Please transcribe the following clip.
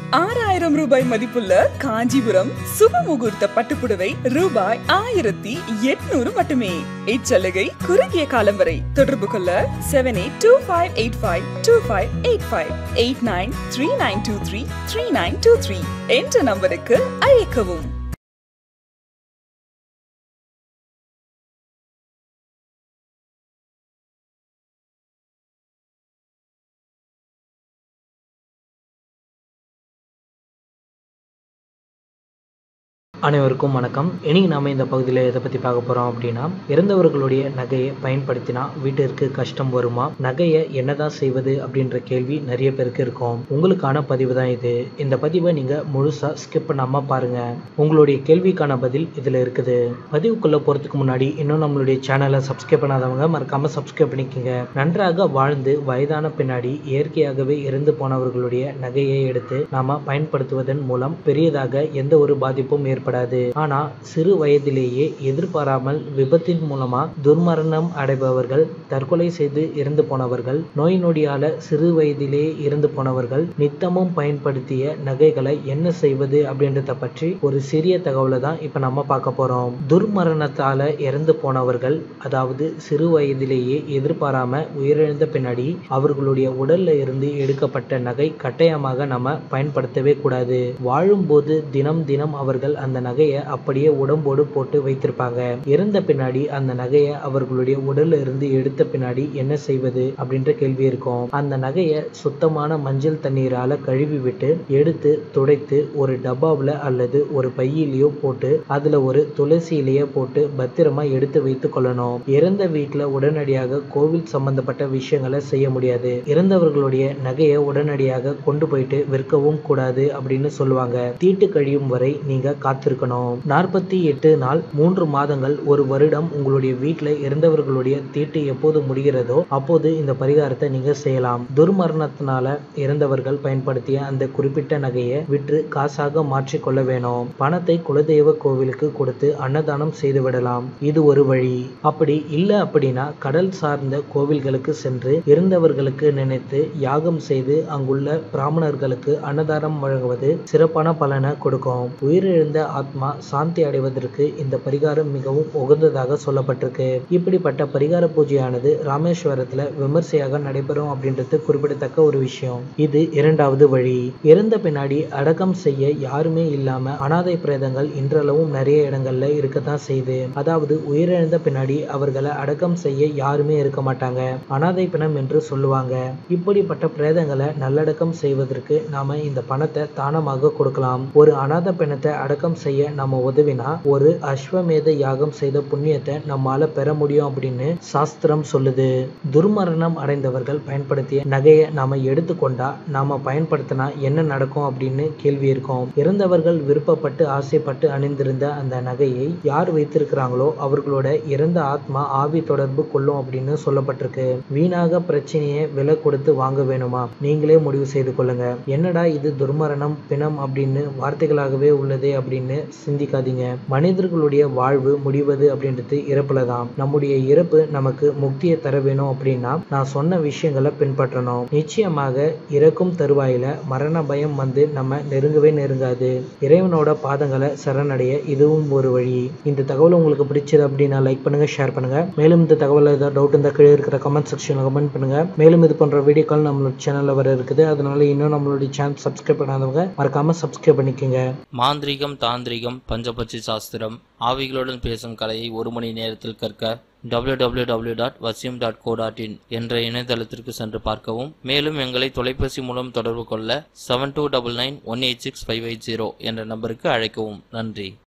ஆறாயிரம் ரூபாய் மதிப்புள்ள காஞ்சிபுரம் சுப முகூர்த்த பட்டுப்புடவை ரூபாய் ஆயிரத்தி எட்நூறு மட்டுமே இச்சலுகை குறுகிய காலம் வரை தொடர்பு கொள்ள seven eight two five eight five two five eight five eight nine three nine two three three nine two three என்ற நம்பருக்கு அழைக்கவும் அனைவருக்கும் வணக்கம் இன்னைக்கு நாம இந்த பகுதியில் எதை பற்றி பார்க்க போகிறோம் அப்படின்னா இறந்தவர்களுடைய நகையை பயன்படுத்தினா வீட்டிற்கு கஷ்டம் வருமா நகையை என்னதான் செய்வது அப்படின்ற கேள்வி நிறைய பேருக்கு இருக்கும் உங்களுக்கான பதிவு தான் இது இந்த பதிவை நீங்கள் முழுசாக ஸ்கிப் பண்ணாமல் பாருங்க உங்களுடைய கேள்விக்கான பதில் இதில் இருக்குது பதிவுக்குள்ளே போகிறதுக்கு முன்னாடி இன்னும் நம்மளுடைய சேனலை சப்ஸ்கிரைப் பண்ணாதவங்க மறக்காமல் சப்ஸ்கிரைப் பண்ணிக்கோங்க நன்றாக வாழ்ந்து வயதான பின்னாடி இயற்கையாகவே இறந்து போனவர்களுடைய நகையை எடுத்து நாம பயன்படுத்துவதன் மூலம் பெரியதாக எந்த ஒரு பாதிப்பும் ஏற்படாது ஆனா சிறு வயதிலேயே எதிர்பாராமல் விபத்தின் மூலமா துர்மரணம் அடைபவர்கள் தற்கொலை செய்து இறந்து போனவர்கள் நோய் நொடியால சிறு வயதிலே இறந்து போனவர்கள் நித்தமும் பயன்படுத்திய நகைகளை என்ன செய்வது அப்படின்றத பற்றி ஒரு சிறிய தகவலை தான் இப்ப நம்ம பார்க்க போறோம் துர்மரணத்தால இறந்து போனவர்கள் அதாவது சிறு வயதிலேயே எதிர்பாராம உயிரிழந்த பின்னாடி அவர்களுடைய உடல்ல இருந்து எடுக்கப்பட்ட நகை கட்டாயமாக நம்ம பயன்படுத்தவே கூடாது வாழும்போது தினம் தினம் அவர்கள் அந்த நகையை அப்படியே உடம்போடு போட்டு வைத்திருப்பாங்க இறந்த பின்னாடி அந்த நகையை அவர்களுடைய உடல்ல இருந்து எடுத்த பின்னாடி என்ன செய்வது அப்படின்ற கேள்வி இருக்கும் அந்த நகையை சுத்தமான மஞ்சள் தண்ணீரால கழுவி விட்டு எடுத்து துடைத்து ஒரு டப்பாவில் அல்லது ஒரு பையிலையோ போட்டு அதுல ஒரு துளசி இலைய போட்டு பத்திரமா எடுத்து வைத்துக் கொள்ளணும் இறந்த வீட்டுல உடனடியாக கோவில் சம்பந்தப்பட்ட விஷயங்களை செய்ய முடியாது இறந்தவர்களுடைய நகையை உடனடியாக கொண்டு போயிட்டு விற்கவும் கூடாது அப்படின்னு சொல்லுவாங்க தீட்டு கழியும் வரை நீங்க காத்திருக்கணும் நாற்பத்தி எட்டு நாள் மூன்று மாதங்கள் ஒரு வருடம் உங்களுடைய வீட்டுல இறந்தவர்களுடைய தீட்டு எப்போது முடிகிறதோ அப்போது இந்த பரிகாரத்தை நீங்க செய்யலாம் துர்மரணத்தினால இறந்தவர்கள் பயன்படுத்திய அந்த குறிப்பிட்ட நகையை விற்று காசாக மாற்றிக் கொள்ள வேணும் பணத்தை குலதெய்வ கோவிலுக்கு கொடுத்து அன்னதானம் செய்து விடலாம் இது ஒரு வழி அப்படி இல்ல அப்படின்னா கடல் சார்ந்த கோவில்களுக்கு சென்று இறந்தவர்களுக்கு நினைத்து யாகம் செய்து அங்குள்ள பிராமணர்களுக்கு அன்னதானம் வழங்குவது சிறப்பான பலனை கொடுக்கும் உயிரிழந்த ஆத்மா சாந்தி அடைவதற்கு இந்த பரிகாரம் மிகவும் உகந்ததாக சொல்லப்பட்டிருக்கு இப்படிப்பட்ட பரிகார பூஜையானது ராமேஸ்வரத்துல விமர்சையாக நடைபெறும் அப்படின்றது குறிப்பிடத்தக்க ஒரு விஷயம் இது இரண்டாவது வழி இறந்த பின்னாடி அடக்கம் செய்ய யாருமே இல்லாம அனாதை பிரேதங்கள் இன்றளவும் நிறைய இடங்கள்ல இருக்கத்தான் செய்யுது அதாவது உயிரிழந்த பின்னாடி அவர்களை அடக்கம் செய்ய யாருமே இருக்க மாட்டாங்க அனாதை பிணம் என்று சொல்லுவாங்க இப்படிப்பட்ட பிரேதங்களை நல்லடக்கம் செய்வதற்கு நாம இந்த பணத்தை தானமாக கொடுக்கலாம் ஒரு அனாதை பிணத்தை அடக்கம் செய்ய நம்ம உதவினா ஒரு அஸ்வமேத யாகம் செய்த புண்ணியத்தை நம்மால பெற முடியும் அப்படின்னு சாஸ்திரம் சொல்லுது துர்மரணம் அடைந்தவர்கள் பயன்படுத்திய நகையை நாம எடுத்துக்கொண்டா நாம பயன்படுத்தினா என்ன நடக்கும் அப்படின்னு கேள்வி இருக்கும் இறந்தவர்கள் விருப்பப்பட்டு ஆசைப்பட்டு அணிந்திருந்த அந்த நகையை யார் வைத்திருக்கிறாங்களோ அவர்களோட இறந்த ஆத்மா ஆவி தொடர்பு கொள்ளும் அப்படின்னு சொல்லப்பட்டிருக்கு வீணாக பிரச்சனையை விலை கொடுத்து வாங்க வேணுமா நீங்களே முடிவு செய்து கொள்ளுங்க என்னடா இது துர்மரணம் பிணம் அப்படின்னு வார்த்தைகளாகவே உள்ளதே அப்படின்னு சிந்திக்காதீங்க மனிதர்களுடைய வாழ்வு முடிவது அப்படின்றது இறப்புல தான் நம்முடைய இறப்பு நமக்கு முக்தியை தர வேணும் அப்படின்னா நான் சொன்ன விஷயங்களை பின்பற்றணும் நிச்சயமாக இறக்கும் தருவாயில மரண பயம் வந்து நம்ம நெருங்கவே நெருங்காது இறைவனோட பாதங்களை சரணடைய இதுவும் ஒரு வழி இந்த தகவல் உங்களுக்கு பிடிச்சது அப்படின்னா லைக் பண்ணுங்க ஷேர் பண்ணுங்க மேலும் இந்த தகவல் ஏதாவது டவுட் இருந்தால் கீழே இருக்கிற கமெண்ட் செக்ஷன்ல கமெண்ட் பண்ணுங்க மேலும் இது போன்ற வீடியோக்கள் நம்மளோட சேனல்ல வர இருக்குது அதனால இன்னும் நம்மளுடைய சேனல் சப்ஸ்கிரைப் பண்ணாதவங்க மறக்காம சப்ஸ்கிரைப் பண்ணிக்கோங்க மாந்திரிகம் தாந்திரிகம் பஞ்சபட்சி சாஸ்திரம் ஆவிகளுடன் பேசும் கலையை ஒரு மணி நேரத்தில் கற்க www.vasyum.co.in டாட் வசியம் டாட் கோ டாட் இன் என்ற இணையதளத்திற்கு சென்று பார்க்கவும் மேலும் எங்களை தொலைபேசி மூலம் தொடர்பு கொள்ள seven two double nine one eight six five eight zero என்ற நம்பருக்கு அழைக்கவும் நன்றி